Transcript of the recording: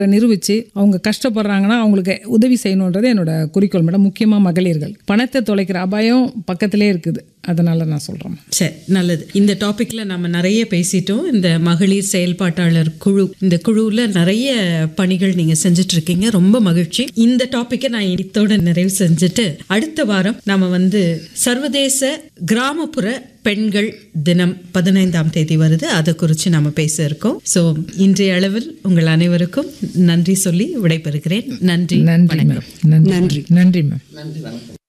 நிரூபித்து அவங்க கஷ்டப்படுறாங்கன்னா அவங்களுக்கு உதவி செய்யணுன்றது என்னோட குறிக்கோள் மேடம் முக்கியமாக மகளிர்கள் பணத்தை தொலைக்கிற அபாயம் பக்கத்திலே இருக்குது அதனால நான் சொல்கிறேன் சரி நல்லது இந்த டாபிக்ல நம்ம நிறைய பேசிட்டோம் இந்த மகளிர் செயல்பாட்டாளர் குழு இந்த குழுவில் நிறைய பணிகள் நீங்க செஞ்சுட்டு இருக்கீங்க ரொம்ப மகிழ்ச்சி இந்த டாப்பிக்கை நான் இத்தோட நிறைவு செஞ்சுட்டு அடுத்த வாரம் நாம வந்து சர்வதேச கிராமப்புற பெண்கள் தினம் பதினைந்தாம் தேதி வருது அதை குறித்து நாம பேச இருக்கோம் ஸோ இன்றைய அளவில் உங்கள் அனைவருக்கும் நன்றி சொல்லி விடைபெறுகிறேன் நன்றி நன்றி மேம் நன்றி நன்றி மேம்